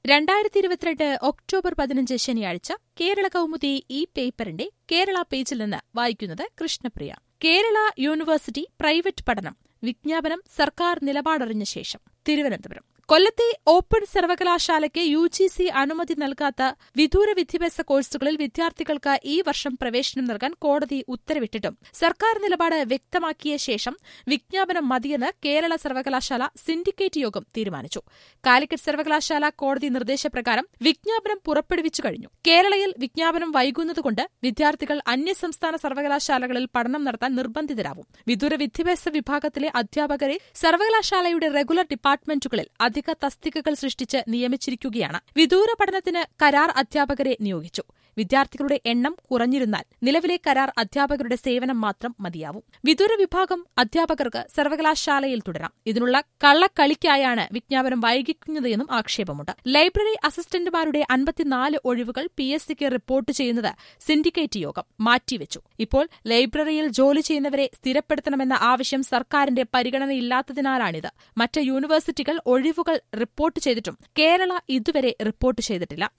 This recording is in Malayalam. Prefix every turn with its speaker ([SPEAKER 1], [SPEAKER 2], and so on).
[SPEAKER 1] രണ്ടായിരത്തി ഇരുപത്തിരണ്ട് ഒക്ടോബർ പതിനഞ്ച് ശനിയാഴ്ച കേരള കൗമുദി ഈ പേപ്പറിന്റെ കേരള പേജിൽ നിന്ന് വായിക്കുന്നത് കൃഷ്ണപ്രിയ കേരള യൂണിവേഴ്സിറ്റി പ്രൈവറ്റ് പഠനം വിജ്ഞാപനം സർക്കാർ നിലപാടറിഞ്ഞ ശേഷം തിരുവനന്തപുരം കൊല്ലത്തെ ഓപ്പൺ സർവകലാശാലയ്ക്ക് യു ജി സി അനുമതി നൽകാത്ത വിദൂര വിദ്യാഭ്യാസ കോഴ്സുകളിൽ വിദ്യാർത്ഥികൾക്ക് ഈ വർഷം പ്രവേശനം നൽകാൻ കോടതി ഉത്തരവിട്ടിട്ടും സർക്കാർ നിലപാട് വ്യക്തമാക്കിയ ശേഷം വിജ്ഞാപനം മതിയെന്ന് കേരള സർവകലാശാല സിൻഡിക്കേറ്റ് യോഗം തീരുമാനിച്ചു കാലിക്കറ്റ് സർവകലാശാല കോടതി നിർദ്ദേശപ്രകാരം വിജ്ഞാപനം പുറപ്പെടുവിച്ചു കഴിഞ്ഞു കേരളയിൽ വിജ്ഞാപനം വൈകുന്നതുകൊണ്ട് വിദ്യാർത്ഥികൾ അന്യസംസ്ഥാന സർവകലാശാലകളിൽ പഠനം നടത്താൻ നിർബന്ധിതരാവും വിദൂര വിദ്യാഭ്യാസ വിഭാഗത്തിലെ അധ്യാപകരെ സർവകലാശാലയുടെ റെഗുലർ ഡിപ്പാർട്ട്മെന്റുകളിൽ അധിക തസ്തികകൾ സൃഷ്ടിച്ച് നിയമിച്ചിരിക്കുകയാണ് വിദൂര പഠനത്തിന് കരാർ അധ്യാപകരെ നിയോഗിച്ചു വിദ്യാർത്ഥികളുടെ എണ്ണം കുറഞ്ഞിരുന്നാൽ നിലവിലെ കരാർ അധ്യാപകരുടെ സേവനം മാത്രം മതിയാവും വിദൂര വിഭാഗം അധ്യാപകർക്ക് സർവകലാശാലയിൽ തുടരാം ഇതിനുള്ള കള്ളക്കളിക്കായാണ് വിജ്ഞാപനം വൈകിക്കുന്നതെന്നും ആക്ഷേപമുണ്ട് ലൈബ്രറി അസിസ്റ്റന്റുമാരുടെ അൻപത്തിനാല് ഒഴിവുകൾ പി എസ് സിക്ക് റിപ്പോർട്ട് ചെയ്യുന്നത് സിൻഡിക്കേറ്റ് യോഗം മാറ്റിവെച്ചു ഇപ്പോൾ ലൈബ്രറിയിൽ ജോലി ചെയ്യുന്നവരെ സ്ഥിരപ്പെടുത്തണമെന്ന ആവശ്യം സർക്കാരിന്റെ പരിഗണനയില്ലാത്തതിനാലാണിത് മറ്റ് യൂണിവേഴ്സിറ്റികൾ ഒഴിവുകൾ റിപ്പോർട്ട് ചെയ്തിട്ടും കേരള ഇതുവരെ റിപ്പോർട്ട് ചെയ്തിട്ടില്ല